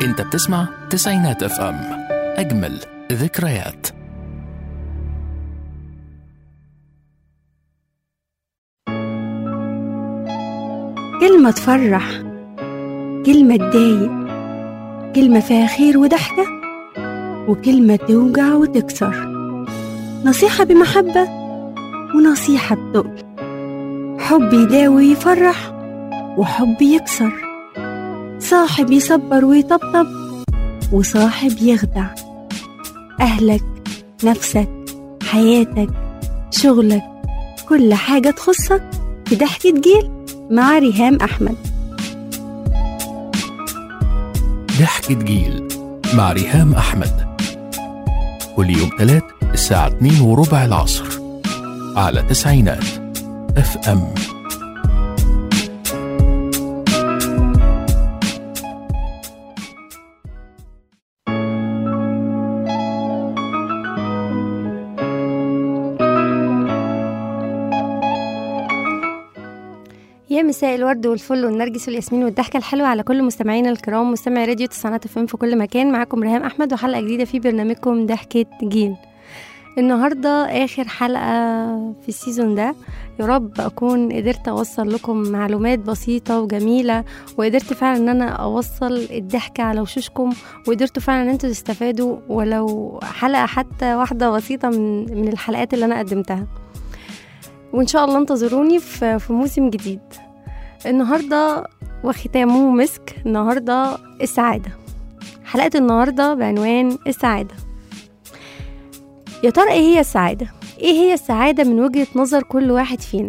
انت بتسمع تسعينات اف ام اجمل ذكريات كلمة تفرح كلمة تضايق كلمة فيها خير وضحكة وكلمة توجع وتكسر نصيحة بمحبة ونصيحة بتقل حب يداوي ويفرح وحب يكسر صاحب يصبر ويطبطب وصاحب يخدع أهلك نفسك حياتك شغلك كل حاجة تخصك في ضحكة جيل مع ريهام أحمد ضحكة جيل مع ريهام أحمد كل يوم تلات الساعة 2 وربع العصر على تسعينات اف ام يا مساء الورد والفل والنرجس والياسمين والضحكة الحلوة على كل مستمعينا الكرام مستمعي راديو تسعينات فم في كل مكان معاكم ريهام أحمد وحلقة جديدة في برنامجكم ضحكة جيل النهاردة آخر حلقة في السيزون ده يا رب أكون قدرت أوصل لكم معلومات بسيطة وجميلة وقدرت فعلا إن أنا أوصل الضحكة على وشوشكم وقدرتوا فعلا إن انتوا تستفادوا ولو حلقة حتى واحدة بسيطة من من الحلقات اللي أنا قدمتها وإن شاء الله انتظروني في في موسم جديد النهاردة وختامه مسك النهاردة السعادة حلقة النهاردة بعنوان السعادة يا ترى ايه هي السعادة؟ ايه هي السعادة من وجهة نظر كل واحد فينا؟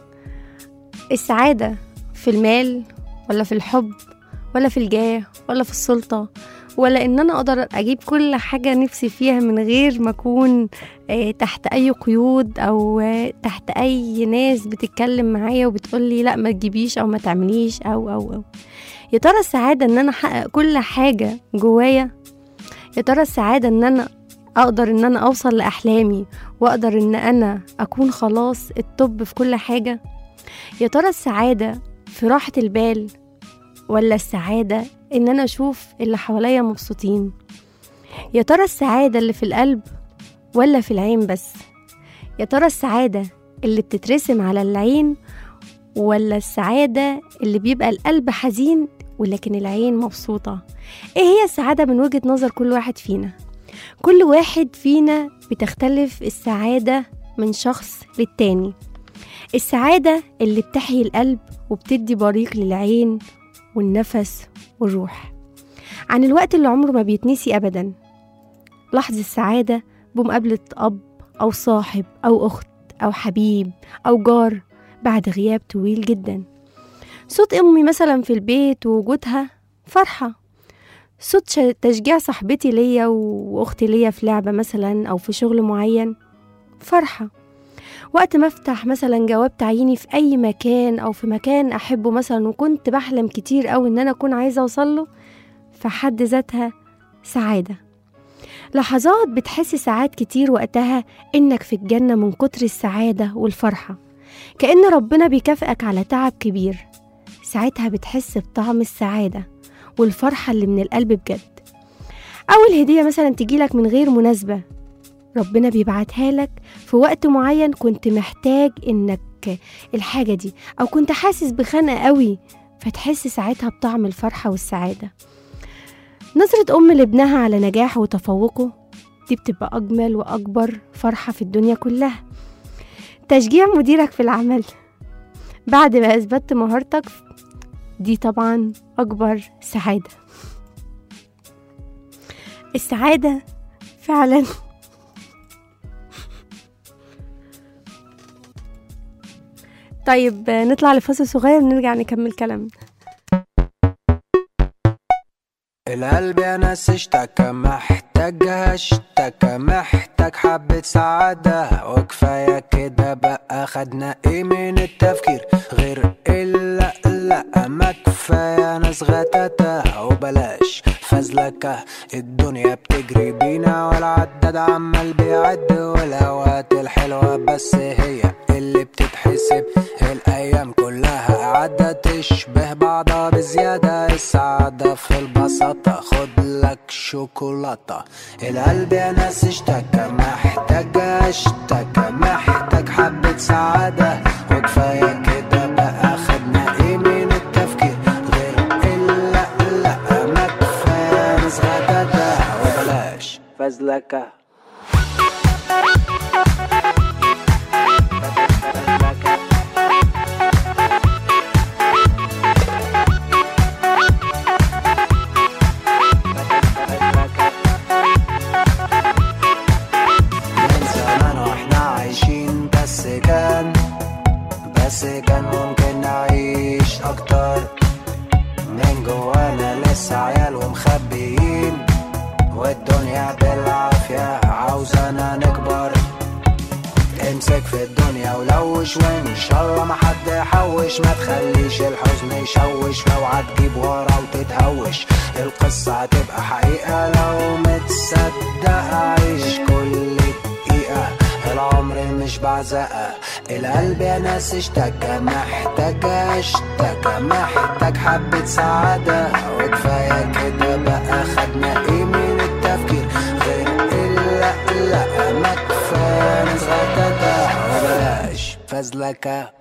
السعادة في المال ولا في الحب ولا في الجاه ولا في السلطة ولا ان انا اقدر اجيب كل حاجة نفسي فيها من غير ما اكون آه، تحت اي قيود او آه، تحت اي ناس بتتكلم معايا وبتقولي لا ما تجيبيش او ما تعمليش او او او يا ترى السعادة ان انا احقق كل حاجة جوايا يا ترى السعادة ان انا اقدر ان انا اوصل لاحلامي واقدر ان انا اكون خلاص الطب في كل حاجة يا ترى السعادة في راحة البال ولا السعادة ان انا اشوف اللي حواليا مبسوطين يا ترى السعادة اللي في القلب ولا في العين بس يا ترى السعادة اللي بتترسم على العين ولا السعادة اللي بيبقى القلب حزين ولكن العين مبسوطة ايه هي السعادة من وجهة نظر كل واحد فينا كل واحد فينا بتختلف السعادة من شخص للتاني السعادة اللي بتحيي القلب وبتدي بريق للعين والنفس والروح عن الوقت اللي عمره ما بيتنسي أبدا لحظة السعادة بمقابلة أب أو صاحب أو أخت أو حبيب أو جار بعد غياب طويل جدا صوت أمي مثلا في البيت ووجودها فرحة صوت ش- تشجيع صاحبتي ليا واختي ليا في لعبة مثلا او في شغل معين فرحة وقت ما افتح مثلا جواب تعييني في اي مكان او في مكان احبه مثلا وكنت بحلم كتير قوي ان انا اكون عايزة اوصله في حد ذاتها سعادة لحظات بتحس ساعات كتير وقتها انك في الجنة من كتر السعادة والفرحة كأن ربنا بيكافئك على تعب كبير ساعتها بتحس بطعم السعادة والفرحة اللي من القلب بجد أول هدية مثلا تجيلك من غير مناسبة ربنا بيبعتها لك في وقت معين كنت محتاج إنك الحاجة دي أو كنت حاسس بخنقة قوي فتحس ساعتها بطعم الفرحة والسعادة نظرة أم لابنها على نجاحه وتفوقه دي بتبقى أجمل وأكبر فرحة في الدنيا كلها تشجيع مديرك في العمل بعد ما أثبتت مهارتك دي طبعا أكبر سعادة السعادة فعلا طيب نطلع لفاصل صغير ونرجع نكمل كلامنا القلب يا ناس اشتكى محتاجها اشتكى محتاج حبة سعادة وكفاية كده بقى خدنا ايه من التفكير غير الا لا ما كفاية ناس غتاتة وبقى وبلاش فزلكة الدنيا بتجري بينا والعداد عمال بيعد والأوقات الحلوة بس هي اللي بتتحسب الأيام كلها قاعدة تشبه بعضها بزيادة السعادة في البساطة خد لك شوكولاتة القلب يا ناس اشتكى محتاج اشتكى محتاج حبة سعادة وكفاية كده بقى خدنا ايه من التفكير غير الا لا ما كفاية نسغى ده وبلاش فزلكة من زمان واحنا عايشين بس كان بس كان ممكن نعيش اكتر من جوانا لسه عيال ومخبيين والدنيا بالعافية عاوزانا نكبر امسك في الدنيا ولوش وان شاء الله ما حد يحوش ما تخليش الحزن يشوش اوعى تجيب ورا وتتهوش القصة هتبقى حقيقة لو متصدق عيش كل دقيقة العمر مش بعزقة القلب يا ناس اشتكى محتاج اشتكى محتاج حبة سعادة وكفاية كده بقى خدنا ايه من التفكير غير الا لا ما كفاية نسغى وبلاش فزلكة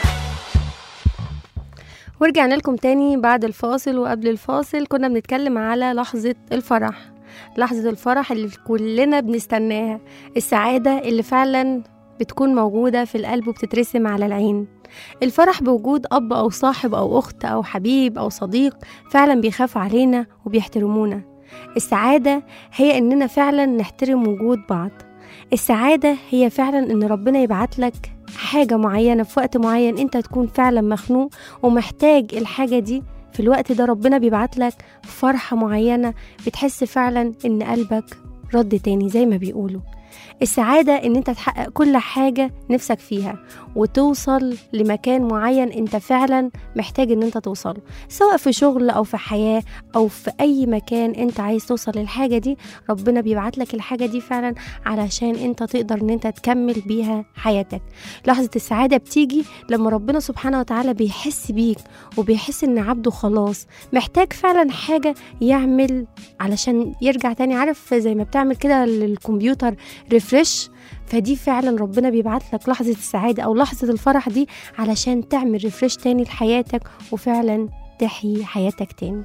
ورجعنا لكم تاني بعد الفاصل وقبل الفاصل كنا بنتكلم على لحظة الفرح لحظة الفرح اللي كلنا بنستناها السعادة اللي فعلا بتكون موجودة في القلب وبتترسم على العين الفرح بوجود أب أو صاحب أو أخت أو حبيب أو صديق فعلا بيخاف علينا وبيحترمونا السعادة هي إننا فعلا نحترم وجود بعض السعادة هي فعلا إن ربنا يبعت لك حاجة معينة في وقت معين أنت تكون فعلا مخنوق ومحتاج الحاجة دي في الوقت ده ربنا بيبعت لك فرحة معينة بتحس فعلا إن قلبك رد تاني زي ما بيقولوا السعادة إن أنت تحقق كل حاجة نفسك فيها وتوصل لمكان معين أنت فعلا محتاج إن أنت توصله سواء في شغل أو في حياة أو في أي مكان أنت عايز توصل للحاجة دي ربنا بيبعت لك الحاجة دي فعلا علشان أنت تقدر إن أنت تكمل بيها حياتك لحظة السعادة بتيجي لما ربنا سبحانه وتعالى بيحس بيك وبيحس إن عبده خلاص محتاج فعلا حاجة يعمل علشان يرجع تاني عارف زي ما بتعمل كده للكمبيوتر ريفرش فدي فعلا ربنا بيبعت لك لحظة السعادة أو لحظة الفرح دي علشان تعمل ريفرش تاني لحياتك وفعلا تحيي حياتك تاني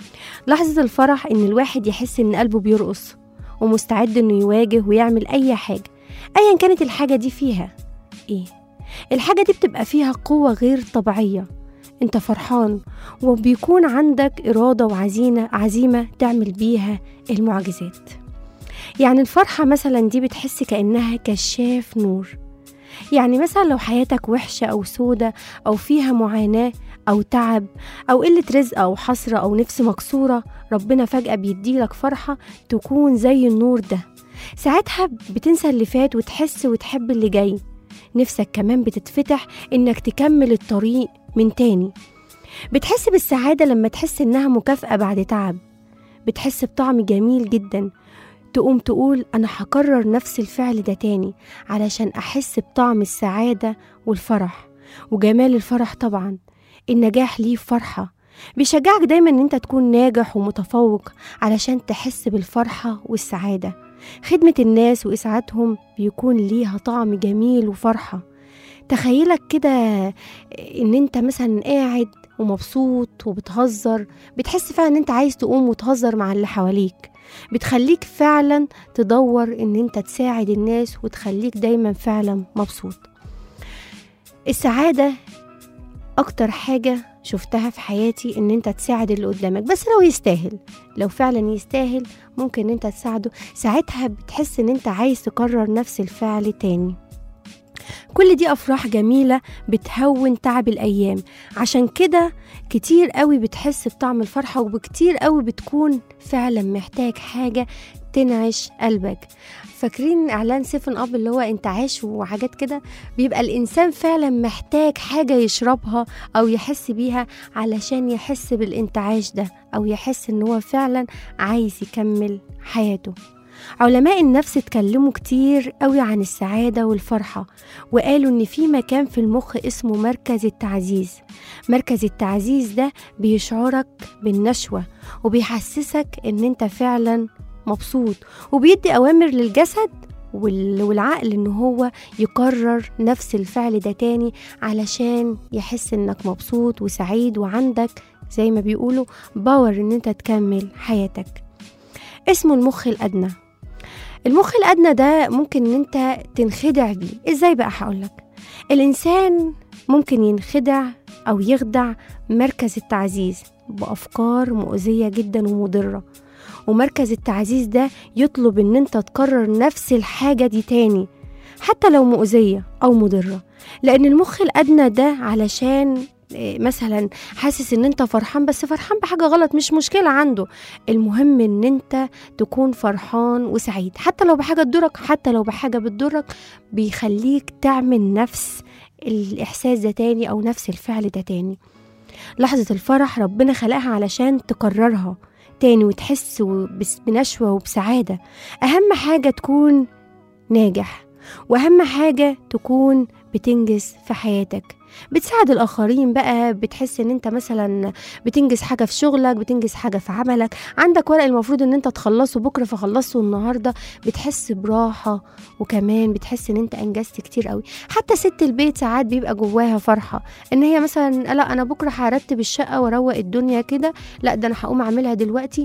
لحظة الفرح إن الواحد يحس إن قلبه بيرقص ومستعد إنه يواجه ويعمل أي حاجة أيا كانت الحاجة دي فيها إيه الحاجة دي بتبقى فيها قوة غير طبيعية انت فرحان وبيكون عندك إرادة وعزيمة عزيمة تعمل بيها المعجزات يعني الفرحة مثلا دي بتحس كأنها كشاف نور يعني مثلا لو حياتك وحشة أو سودة أو فيها معاناة أو تعب أو قلة رزق أو حسرة أو نفس مكسورة ربنا فجأة بيديلك فرحة تكون زي النور ده ساعتها بتنسى اللي فات وتحس وتحب اللي جاي نفسك كمان بتتفتح إنك تكمل الطريق من تاني بتحس بالسعادة لما تحس إنها مكافأة بعد تعب بتحس بطعم جميل جدا تقوم تقول أنا هكرر نفس الفعل ده تاني علشان أحس بطعم السعادة والفرح وجمال الفرح طبعا النجاح ليه فرحة بيشجعك دايما ان انت تكون ناجح ومتفوق علشان تحس بالفرحة والسعادة خدمة الناس وإسعادهم بيكون ليها طعم جميل وفرحة تخيلك كده ان انت مثلا قاعد ومبسوط وبتهزر بتحس فعلا ان انت عايز تقوم وتهزر مع اللي حواليك بتخليك فعلا تدور ان انت تساعد الناس وتخليك دايما فعلا مبسوط السعادة اكتر حاجة شفتها في حياتي ان انت تساعد اللي قدامك بس لو يستاهل لو فعلا يستاهل ممكن ان انت تساعده ساعتها بتحس ان انت عايز تكرر نفس الفعل تاني كل دي افراح جميله بتهون تعب الايام عشان كده كتير قوي بتحس بطعم الفرحه وبكتير قوي بتكون فعلا محتاج حاجه تنعش قلبك فاكرين اعلان سيفن اب اللي هو انتعاش وحاجات كده بيبقى الانسان فعلا محتاج حاجه يشربها او يحس بيها علشان يحس بالانتعاش ده او يحس ان هو فعلا عايز يكمل حياته علماء النفس اتكلموا كتير قوي عن السعادة والفرحة وقالوا إن في مكان في المخ اسمه مركز التعزيز مركز التعزيز ده بيشعرك بالنشوة وبيحسسك إن أنت فعلا مبسوط وبيدي أوامر للجسد وال- والعقل إن هو يكرر نفس الفعل ده تاني علشان يحس إنك مبسوط وسعيد وعندك زي ما بيقولوا باور إن أنت تكمل حياتك اسمه المخ الأدنى المخ الأدنى ده ممكن إن أنت تنخدع بيه إزاي بقى هقولك الإنسان ممكن ينخدع أو يخدع مركز التعزيز بأفكار مؤذية جدا ومضرة ومركز التعزيز ده يطلب إن أنت تكرر نفس الحاجة دي تاني حتى لو مؤذية أو مضرة لأن المخ الأدنى ده علشان إيه، مثلا حاسس ان انت فرحان بس فرحان بحاجه غلط مش مشكله عنده المهم ان انت تكون فرحان وسعيد حتى لو بحاجه تضرك حتى لو بحاجه بتضرك بيخليك تعمل نفس الاحساس ده تاني او نفس الفعل ده تاني لحظه الفرح ربنا خلقها علشان تكررها تاني وتحس وبس- بنشوه وبسعاده اهم حاجه تكون ناجح واهم حاجه تكون بتنجز في حياتك بتساعد الاخرين بقى بتحس ان انت مثلا بتنجز حاجه في شغلك بتنجز حاجه في عملك عندك ورق المفروض ان انت تخلصه بكره فخلصته النهارده بتحس براحه وكمان بتحس ان انت انجزت كتير قوي حتى ست البيت ساعات بيبقى جواها فرحه ان هي مثلا لا انا بكره هرتب الشقه واروق الدنيا كده لا ده انا هقوم اعملها دلوقتي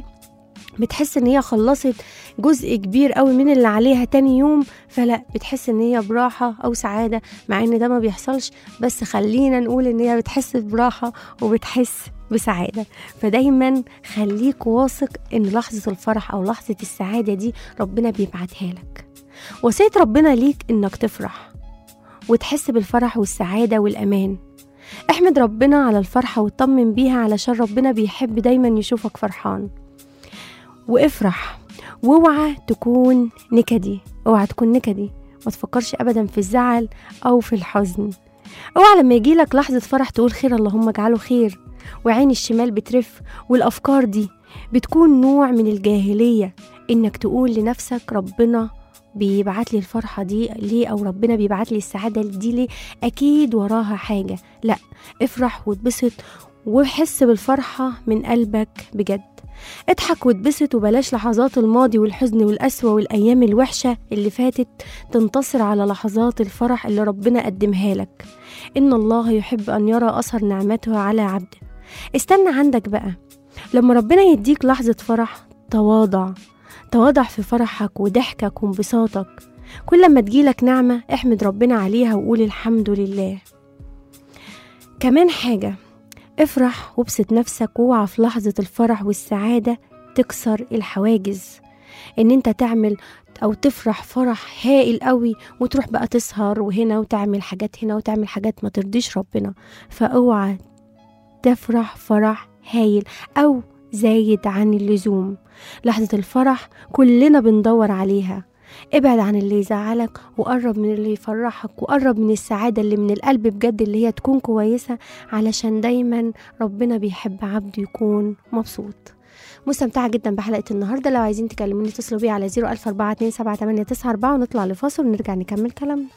بتحس ان هي خلصت جزء كبير قوي من اللي عليها تاني يوم فلا بتحس ان هي براحه او سعاده مع ان ده ما بيحصلش بس خلينا نقول ان هي بتحس براحه وبتحس بسعاده فدايما خليك واثق ان لحظه الفرح او لحظه السعاده دي ربنا بيبعتها لك وصيه ربنا ليك انك تفرح وتحس بالفرح والسعاده والامان احمد ربنا على الفرحه واطمن بيها علشان ربنا بيحب دايما يشوفك فرحان وافرح واوعى تكون نكدي اوعى تكون نكدي ما تفكرش ابدا في الزعل او في الحزن اوعى لما يجيلك لحظه فرح تقول خير اللهم اجعله خير وعين الشمال بترف والافكار دي بتكون نوع من الجاهليه انك تقول لنفسك ربنا بيبعت لي الفرحه دي ليه او ربنا بيبعت لي السعاده دي ليه اكيد وراها حاجه لا افرح واتبسط وحس بالفرحه من قلبك بجد اضحك واتبسط وبلاش لحظات الماضي والحزن والقسوة والأيام الوحشة اللي فاتت تنتصر على لحظات الفرح اللي ربنا قدمها لك إن الله يحب أن يرى أثر نعمته على عبده استنى عندك بقى لما ربنا يديك لحظة فرح تواضع تواضع في فرحك وضحكك وانبساطك كل ما تجيلك نعمة احمد ربنا عليها وقول الحمد لله كمان حاجة افرح وابسط نفسك واوعى في لحظة الفرح والسعادة تكسر الحواجز ان انت تعمل او تفرح فرح هائل قوي وتروح بقى تسهر وهنا وتعمل حاجات هنا وتعمل حاجات ما ترضيش ربنا فاوعى تفرح فرح هايل او زايد عن اللزوم لحظة الفرح كلنا بندور عليها ابعد عن اللي يزعلك وقرب من اللي يفرحك وقرب من السعادة اللي من القلب بجد اللي هي تكون كويسة علشان دايما ربنا بيحب عبده يكون مبسوط مستمتعة جدا بحلقة النهاردة لو عايزين تكلموني اتصلوا بيا على 014278994 ونطلع لفاصل ونرجع نكمل كلامنا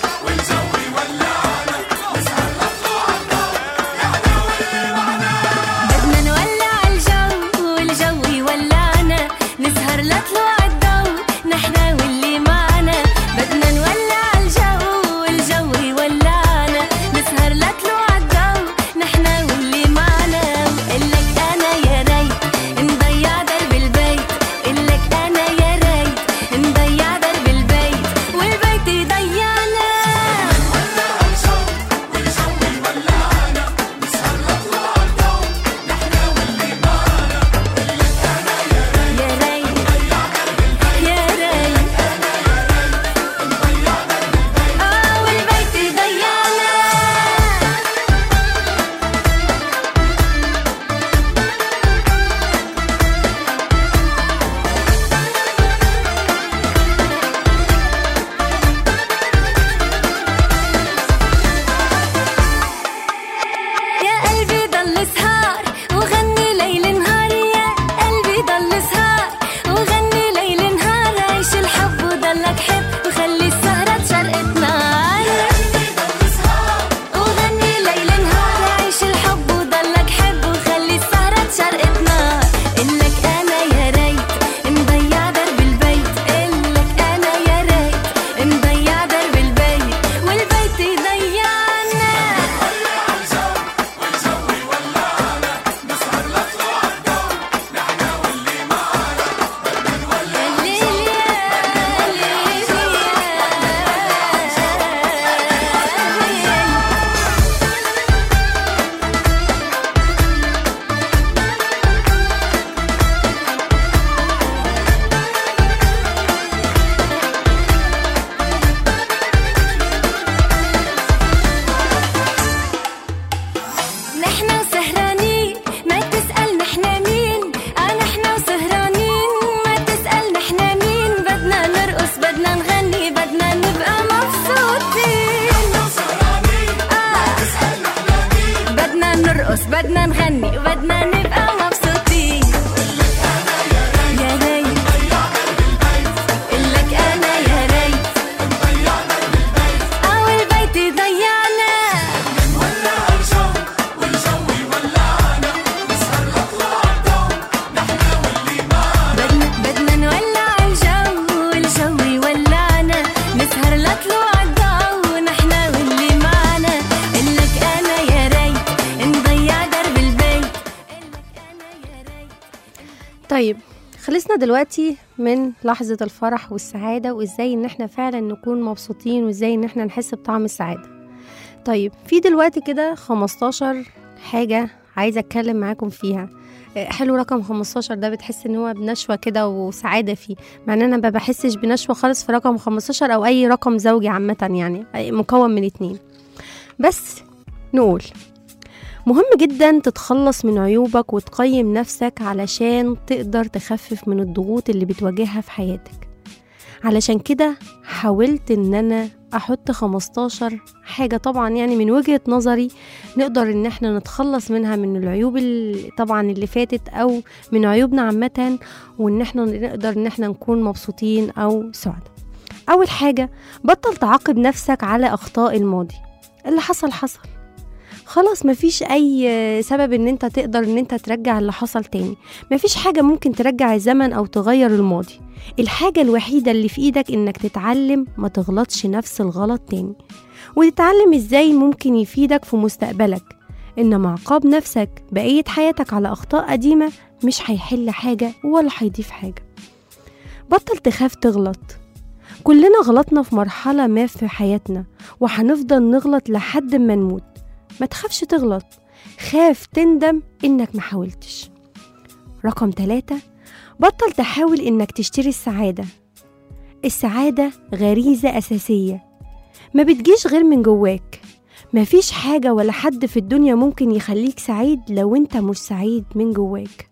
والزوي ولعنا نسهر نطلع الضوء نحن واللي معنا طيب خلصنا دلوقتي من لحظة الفرح والسعادة وازاي ان احنا فعلا نكون مبسوطين وازاي ان احنا نحس بطعم السعادة طيب في دلوقتي كده 15 حاجة عايزة اتكلم معاكم فيها آه، حلو رقم 15 ده بتحس ان هو بنشوة كده وسعادة فيه مع ان انا ما بحسش بنشوة خالص في رقم 15 او اي رقم زوجي عامة يعني أي- مكون من اتنين بس نقول مهم جدا تتخلص من عيوبك وتقيم نفسك علشان تقدر تخفف من الضغوط اللي بتواجهها في حياتك علشان كده حاولت ان انا احط 15 حاجة طبعا يعني من وجهة نظري نقدر ان احنا نتخلص منها من العيوب اللي طبعا اللي فاتت او من عيوبنا عامة وان احنا نقدر ان احنا نكون مبسوطين او سعداء اول حاجة بطل تعاقب نفسك على اخطاء الماضي اللي حصل حصل خلاص مفيش اي سبب ان انت تقدر ان انت ترجع اللي حصل تاني مفيش حاجة ممكن ترجع الزمن او تغير الماضي الحاجة الوحيدة اللي في ايدك انك تتعلم ما تغلطش نفس الغلط تاني وتتعلم ازاي ممكن يفيدك في مستقبلك انما عقاب نفسك بقية حياتك على اخطاء قديمة مش هيحل حاجة ولا هيضيف حاجة بطل تخاف تغلط كلنا غلطنا في مرحلة ما في حياتنا وهنفضل نغلط لحد ما نموت ما تخافش تغلط خاف تندم انك محاولتش رقم ثلاثة بطل تحاول انك تشتري السعادة السعادة غريزة أساسية ما بتجيش غير من جواك مفيش حاجة ولا حد في الدنيا ممكن يخليك سعيد لو انت مش سعيد من جواك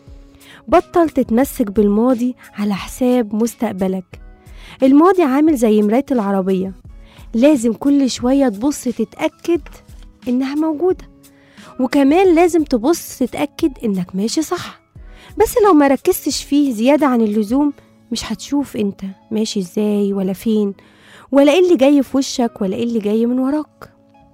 بطل تتمسك بالماضي على حساب مستقبلك الماضي عامل زي مراية العربية لازم كل شوية تبص تتأكد إنها موجودة وكمان لازم تبص تتأكد إنك ماشي صح بس لو ما ركزتش فيه زيادة عن اللزوم مش هتشوف انت ماشي ازاي ولا فين ولا ايه اللي جاي في وشك ولا ايه اللي جاي من وراك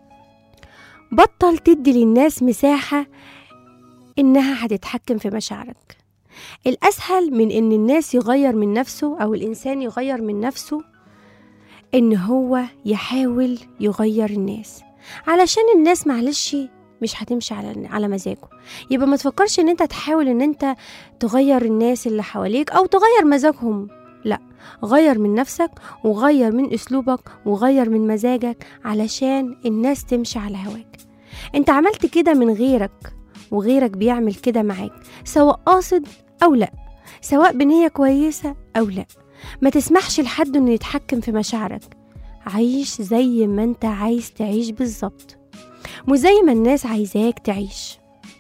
بطل تدي للناس مساحة انها هتتحكم في مشاعرك الاسهل من ان الناس يغير من نفسه او الانسان يغير من نفسه ان هو يحاول يغير الناس علشان الناس معلش مش هتمشي على على مزاجه يبقى ما تفكرش ان انت تحاول ان انت تغير الناس اللي حواليك او تغير مزاجهم لا غير من نفسك وغير من اسلوبك وغير من مزاجك علشان الناس تمشي على هواك انت عملت كده من غيرك وغيرك بيعمل كده معاك سواء قاصد او لا سواء بنية كويسة او لا ما تسمحش لحد انه يتحكم في مشاعرك عيش زي ما انت عايز تعيش بالظبط مش زي ما الناس عايزاك تعيش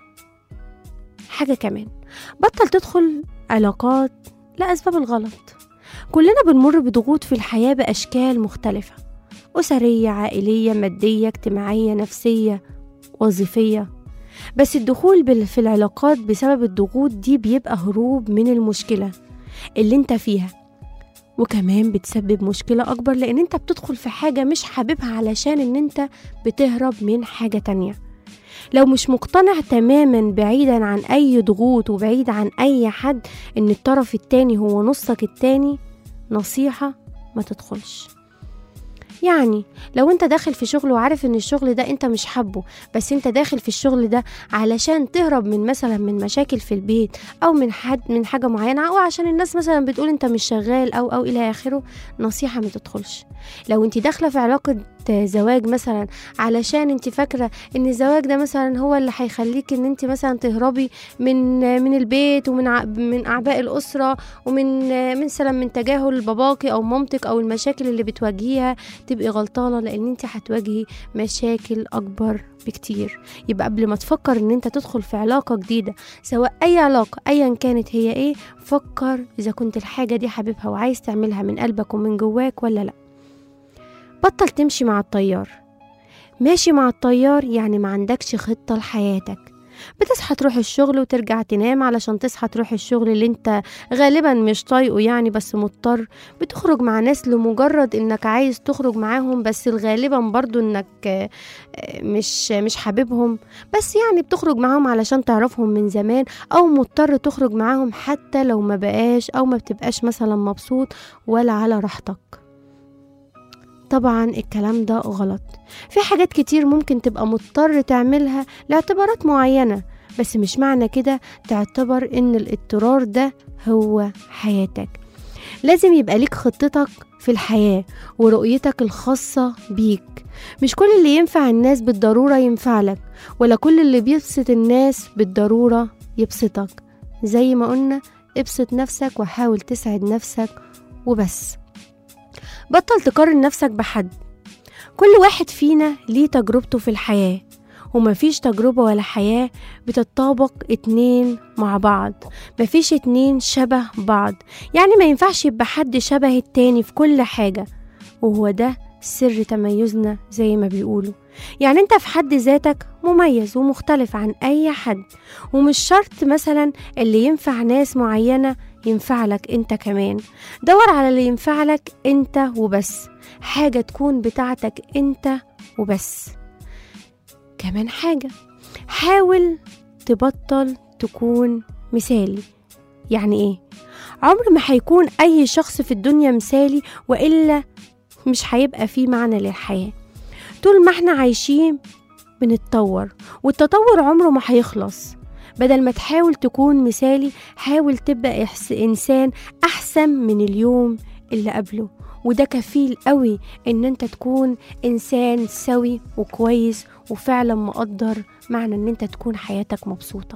حاجة كمان بطل تدخل علاقات لأسباب الغلط كلنا بنمر بضغوط في الحياة بأشكال مختلفة أسرية عائلية مادية اجتماعية نفسية وظيفية بس الدخول بال- في العلاقات بسبب الضغوط دي بيبقى هروب من المشكلة اللي انت فيها وكمان بتسبب مشكلة أكبر لأن انت بتدخل في حاجة مش حاببها علشان ان انت بتهرب من حاجة تانية لو مش مقتنع تماما بعيدا عن أي ضغوط وبعيد عن أي حد ان الطرف التاني هو نصك التاني نصيحة ما تدخلش يعني لو انت داخل في شغل وعارف ان الشغل ده انت مش حابه بس انت داخل في الشغل ده علشان تهرب من مثلا من مشاكل في البيت او من حد من حاجه معينه او عشان الناس مثلا بتقول انت مش شغال او او الى اخره نصيحه ما تدخلش لو انت داخله في علاقه زواج مثلا علشان انت فاكره ان الزواج ده مثلا هو اللي هيخليك ان انت مثلا تهربي من من البيت ومن ع- من اعباء الاسره ومن من مثلا من تجاهل باباكي او مامتك او المشاكل اللي بتواجهيها تبقي غلطانه لان انت هتواجهي مشاكل اكبر بكتير يبقى قبل ما تفكر ان انت تدخل في علاقه جديده سواء اي علاقه ايا كانت هي ايه فكر اذا كنت الحاجه دي حاببها وعايز تعملها من قلبك ومن جواك ولا لا بطل تمشي مع التيار ماشي مع التيار يعني ما عندكش خطه لحياتك بتصحى تروح الشغل وترجع تنام علشان تصحى تروح الشغل اللي انت غالبا مش طايقه يعني بس مضطر بتخرج مع ناس لمجرد انك عايز تخرج معاهم بس غالبا برضو انك آه، آه، مش مش حاببهم بس يعني بتخرج معاهم علشان تعرفهم من زمان او مضطر تخرج معاهم حتى لو ما بقاش او ما بتبقاش مثلا مبسوط ولا على راحتك طبعا الكلام ده غلط في حاجات كتير ممكن تبقى مضطر تعملها لاعتبارات معينة بس مش معنى كده تعتبر ان الاضطرار ده هو حياتك لازم يبقى ليك خطتك في الحياة ورؤيتك الخاصة بيك مش كل اللي ينفع الناس بالضرورة ينفع لك ولا كل اللي بيبسط الناس بالضرورة يبسطك زي ما قلنا ابسط نفسك وحاول تسعد نفسك وبس بطل تقارن نفسك بحد كل واحد فينا ليه تجربته في الحياة ومفيش تجربة ولا حياة بتتطابق اتنين مع بعض مفيش اتنين شبه بعض يعني ما ينفعش يبقى حد شبه التاني في كل حاجة وهو ده سر تميزنا زي ما بيقولوا يعني انت في حد ذاتك مميز ومختلف عن اي حد ومش شرط مثلا اللي ينفع ناس معينة ينفع لك انت كمان دور على اللي ينفع لك انت وبس حاجة تكون بتاعتك انت وبس كمان حاجة حاول تبطل تكون مثالي يعني ايه عمر ما هيكون اي شخص في الدنيا مثالي والا مش هيبقى فيه معنى للحياة طول ما احنا عايشين بنتطور والتطور عمره ما هيخلص بدل ما تحاول تكون مثالي حاول تبقى إحس- إنسان أحسن من اليوم اللي قبله وده كفيل قوي ان انت تكون انسان سوي وكويس وفعلا مقدر معنى ان انت تكون حياتك مبسوطة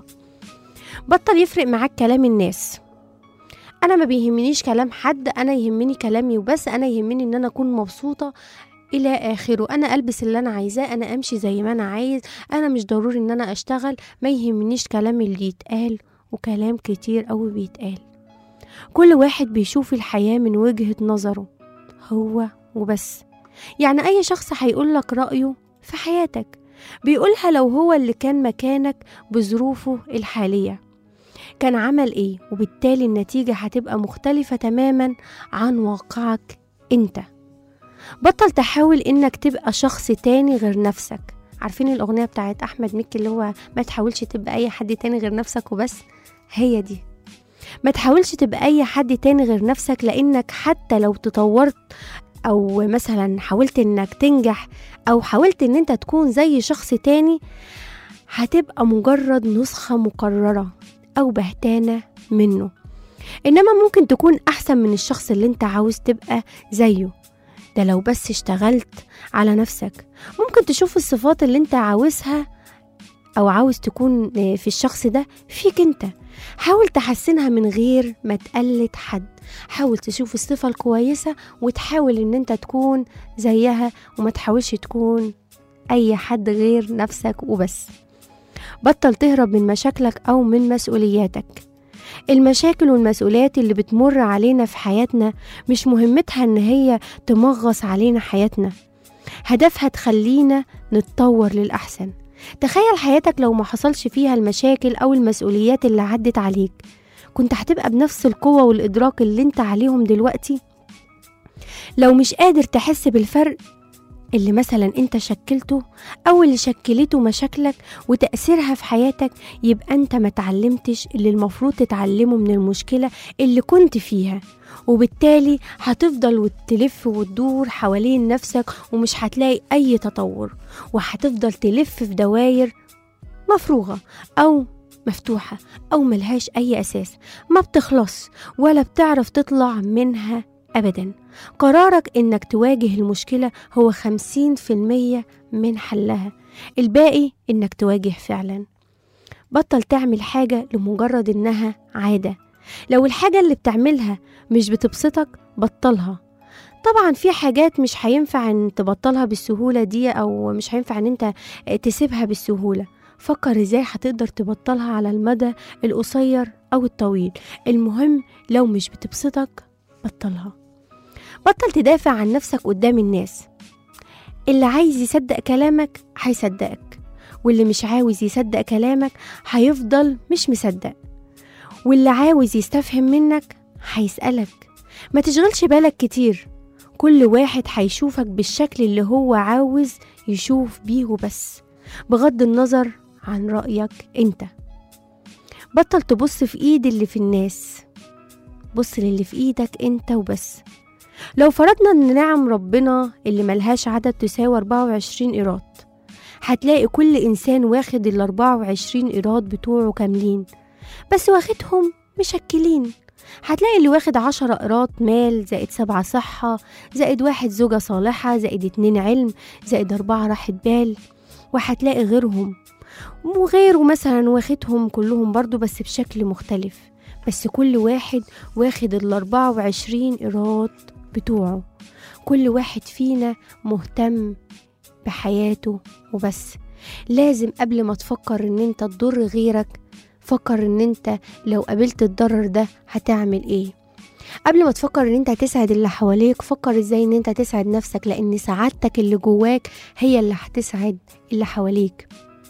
بطل يفرق معاك كلام الناس انا ما بيهمنيش كلام حد انا يهمني كلامي وبس انا يهمني ان انا اكون مبسوطة الى اخره انا البس اللي انا عايزاه انا امشي زي ما انا عايز انا مش ضروري ان انا اشتغل ما يهمنيش كلام اللي يتقال وكلام كتير قوي بيتقال كل واحد بيشوف الحياة من وجهة نظره هو وبس يعني أي شخص هيقولك رأيه في حياتك بيقولها لو هو اللي كان مكانك بظروفه الحالية كان عمل ايه وبالتالي النتيجة هتبقى مختلفة تماما عن واقعك انت بطل تحاول انك تبقى شخص تاني غير نفسك عارفين الأغنية بتاعت أحمد مكي اللي هو ما تحاولش تبقى أي حد تاني غير نفسك وبس هي دي ما تحاولش تبقى أي حد تاني غير نفسك لأنك حتى لو تطورت أو مثلا حاولت إنك تنجح أو حاولت إن أنت تكون زي شخص تاني هتبقى مجرد نسخة مكررة أو بهتانة منه إنما ممكن تكون أحسن من الشخص اللي أنت عاوز تبقى زيه ده لو بس اشتغلت على نفسك ممكن تشوف الصفات اللي انت عاوزها او عاوز تكون في الشخص ده فيك انت حاول تحسنها من غير ما تقلد حد حاول تشوف الصفة الكويسة وتحاول ان انت تكون زيها وما تحاولش تكون اي حد غير نفسك وبس بطل تهرب من مشاكلك او من مسؤولياتك المشاكل والمسؤوليات اللي بتمر علينا في حياتنا مش مهمتها ان هي تمغص علينا حياتنا هدفها تخلينا نتطور للأحسن تخيل حياتك لو ما حصلش فيها المشاكل أو المسؤوليات اللي عدت عليك كنت هتبقى بنفس القوة والإدراك اللي انت عليهم دلوقتي لو مش قادر تحس بالفرق اللي مثلا انت شكلته او اللي شكلته مشاكلك وتأثيرها في حياتك يبقى انت ما تعلمتش اللي المفروض تتعلمه من المشكلة اللي كنت فيها وبالتالي هتفضل وتلف وتدور حوالين نفسك ومش هتلاقي أي تطور وهتفضل تلف في دواير مفروغة أو مفتوحة أو ملهاش أي أساس ما بتخلص ولا بتعرف تطلع منها أبدا قرارك إنك تواجه المشكلة هو خمسين في المية من حلها الباقي إنك تواجه فعلا بطل تعمل حاجة لمجرد إنها عادة لو الحاجة اللي بتعملها مش بتبسطك بطلها طبعا في حاجات مش هينفع ان تبطلها بالسهولة دي او مش هينفع ان انت تسيبها بالسهولة فكر ازاي هتقدر تبطلها على المدى القصير او الطويل المهم لو مش بتبسطك بطلها بطل تدافع عن نفسك قدام الناس اللي عايز يصدق كلامك هيصدقك واللي مش عاوز يصدق كلامك هيفضل مش مصدق واللي عاوز يستفهم منك هيسألك ما تشغلش بالك كتير كل واحد هيشوفك بالشكل اللي هو عاوز يشوف بيه وبس بغض النظر عن رأيك انت بطل تبص في ايد اللي في الناس بص للي في ايدك انت وبس لو فرضنا ان نعم ربنا اللي ملهاش عدد تساوي 24 قيراط هتلاقي كل إنسان واخد ال 24 إيراد بتوعه كاملين بس واخدهم مشكلين هتلاقي اللي واخد عشرة قيراط مال زائد سبعة صحة زائد واحد زوجة صالحة زائد اتنين علم زائد أربعة راحة بال وهتلاقي غيرهم وغيره مثلا واخدهم كلهم برضو بس بشكل مختلف بس كل واحد واخد ال 24 قيراط بتوعه كل واحد فينا مهتم بحياته وبس لازم قبل ما تفكر ان انت تضر غيرك فكر ان انت لو قابلت الضرر ده هتعمل ايه قبل ما تفكر ان انت هتسعد اللي حواليك فكر ازاي ان انت تسعد نفسك لان سعادتك اللي جواك هي اللي هتسعد اللي حواليك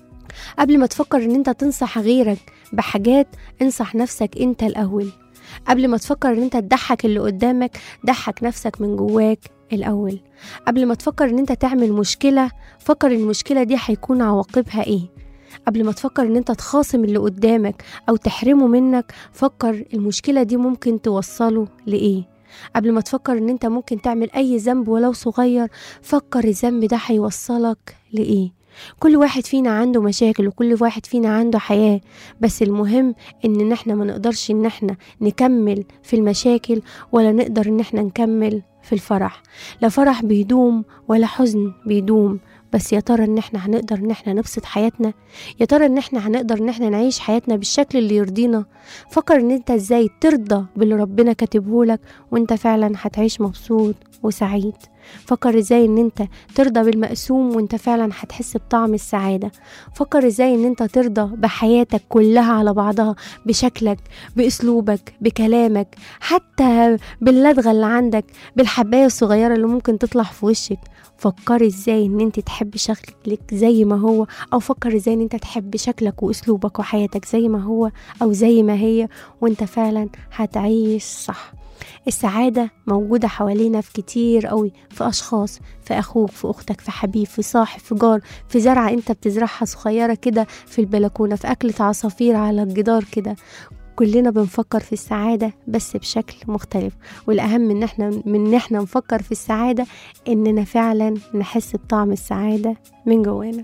قبل ما تفكر ان انت تنصح غيرك بحاجات انصح نفسك انت الاول قبل ما تفكر ان انت تضحك اللي قدامك ضحك نفسك من جواك الاول قبل ما تفكر ان انت تعمل مشكله فكر المشكله دي هيكون عواقبها ايه قبل ما تفكر ان انت تخاصم اللي قدامك او تحرمه منك فكر المشكله دي ممكن توصله لايه قبل ما تفكر ان انت ممكن تعمل اي ذنب ولو صغير فكر الذنب ده هيوصلك لايه كل واحد فينا عنده مشاكل وكل واحد فينا عنده حياة بس المهم ان احنا ما نقدرش ان احنا نكمل في المشاكل ولا نقدر ان احنا نكمل في الفرح لا فرح بيدوم ولا حزن بيدوم بس يا ترى ان احنا هنقدر ان احنا نبسط حياتنا يا ترى ان احنا هنقدر ان احنا نعيش حياتنا بالشكل اللي يرضينا فكر ان انت ازاي ترضى باللي ربنا كاتبهولك وانت فعلا هتعيش مبسوط وسعيد فكر ازاي ان انت ترضى بالمقسوم وانت فعلا هتحس بطعم السعادة فكر ازاي ان انت ترضى بحياتك كلها على بعضها بشكلك باسلوبك بكلامك حتى باللدغة اللي عندك بالحباية الصغيرة اللي ممكن تطلع في وشك فكري ازاي ان انت تحبي شكلك زي ما هو او فكر ازاي ان انت تحبي شكلك واسلوبك وحياتك زي ما هو او زي ما هي وانت فعلا هتعيش صح السعادة موجودة حوالينا في كتير قوي في أشخاص في أخوك في أختك في حبيب في صاحب في جار في زرعة أنت بتزرعها صغيرة كده في البلكونة في أكلة عصافير على الجدار كده كلنا بنفكر في السعادة بس بشكل مختلف والأهم إن احنا من إن احنا نفكر في السعادة إننا فعلا نحس بطعم السعادة من جوانا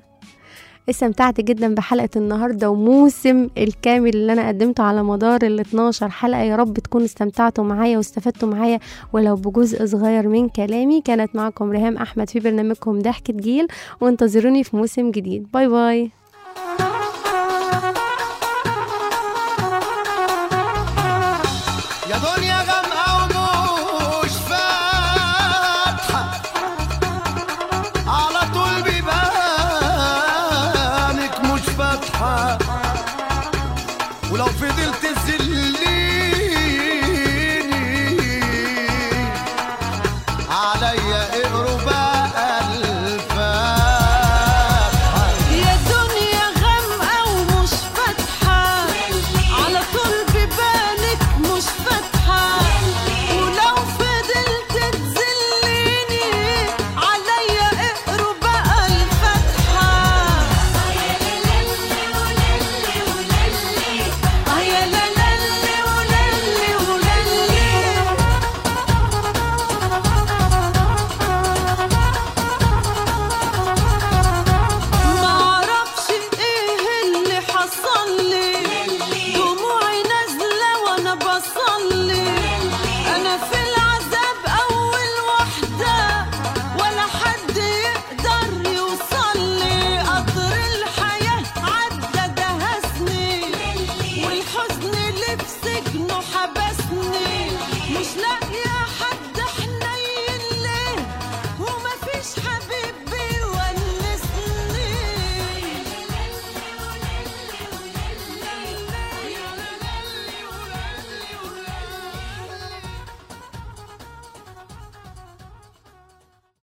استمتعت جدا بحلقة النهاردة وموسم الكامل اللي أنا قدمته على مدار ال 12 حلقة يا رب تكونوا استمتعتوا معايا واستفدتوا معايا ولو بجزء صغير من كلامي كانت معكم ريهام أحمد في برنامجكم ضحكة جيل وانتظروني في موسم جديد باي باي